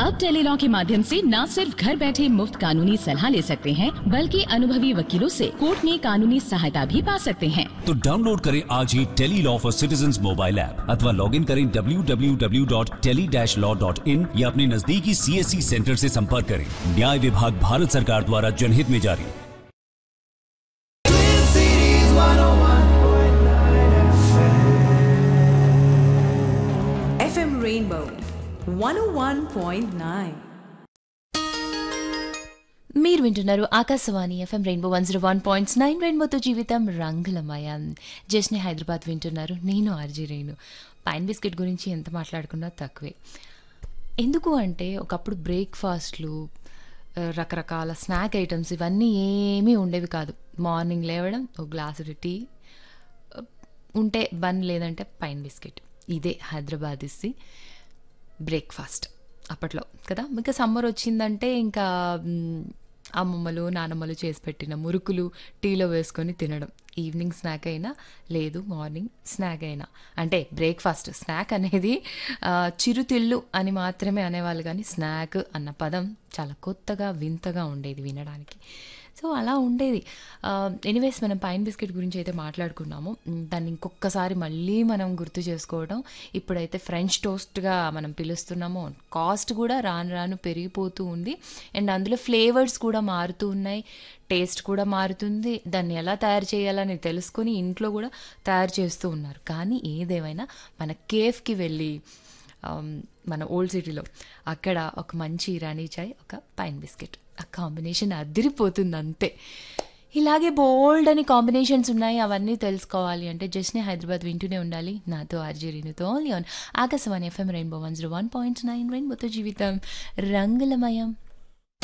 अब टेलीलॉ के माध्यम से न सिर्फ घर बैठे मुफ्त कानूनी सलाह ले सकते हैं बल्कि अनुभवी वकीलों से कोर्ट में कानूनी सहायता भी पा सकते हैं तो डाउनलोड करें आज ही tele law for citizen mobile app अथवा लॉग इन करें www.tele-law.in या अपने नजदीकी सीएससी सेंटर से संपर्क करें न्याय विभाग भारत सरकार द्वारा जनहित में जारी FM Rainbow 101.9. మీరు వింటున్నారు Akashvani FM Rainbow one zero one points nine రెయిన్బోతో జీవితం రంగులమయం జస్ని హైదరాబాద్ వింటున్నారు నేను ఆర్జీ రేణు పైన్ బిస్కెట్ గురించి ఎంత మాట్లాడుకున్నా తక్కువే ఎందుకు అంటే ఒకప్పుడు బ్రేక్ఫాస్ట్లు ఆ, రకరకాల స్నాక్ ఐటమ్స్ ఇవన్నీ ఏమీ ఉండేవి కాదు మార్నింగ్ లేవడం ఒక గ్లాసు టీ ఉంటే బన్ లేదంటే పైన్ బిస్కెట్ ఇదే హైదరాబాద్ ఇస్సి బ్రేక్ఫాస్ట్ అప్పట్లో కదా ఇంకా సమ్మర్ వచ్చిందంటే ఇంకా మ్, అమ్మమ్మలు నానమ్మలు చేసి పెట్టిన మురుకులు టీలో వేసుకొని తినడం ఈవినింగ్ స్నాక్ అయినా లేదు మార్నింగ్ స్నాక్ అయినా అంటే బ్రేక్ఫాస్ట్ స్నాక్ అనేది ఆ, చిరుతిళ్ళు అని మాత్రమే అనేవాళ్ళు కానీ స్నాక్ అన్న పదం చాలా కొత్తగా వింతగా ఉండేది వినడానికి సో అలా ఉండేది ఎనీవేస్ మనం పైన్ బిస్కెట్ గురించి అయితే మాట్లాడుకున్నాము మ్, దాన్ని ఇంకొకసారి మళ్ళీ మనం గుర్తు చేసుకోవడం ఇప్పుడైతే ఫ్రెంచ్ టోస్ట్గా మనం పిలుస్తున్నాము కాస్ట్ కూడా రాను రాను పెరిగిపోతూ ఉంది అండ్ అందులో ఫ్లేవర్స్ కూడా మారుతూ ఉన్నాయి టేస్ట్ కూడా మారుతుంది దాన్ని ఎలా తయారు చేయాలని తెలుసుకొని ఇంట్లో కూడా తయారు చేస్తూ ఉన్నారు కానీ ఏదేమైనా మన కేఫ్కి వెళ్ళి ఆమ్, మన ఓల్డ్ సిటీలో అక్కడ ఒక మంచి ఇరానీ చాయ్ ఒక పైన్ బిస్కెట్ ఆ కాంబినేషన్ అదిరిపోతుంది అంతే ఇలాగే బోల్డ్ అని కాంబినేషన్స్ ఉన్నాయి అవన్నీ తెలుసుకోవాలి అంటే జస్ట్నే హైదరాబాద్ వింటూనే ఉండాలి నాతో ఆర్జీ రీనుతో only on Akashvani FM Rainbow one zero one point nine రెయిన్బోతో జీవితం రంగులమయం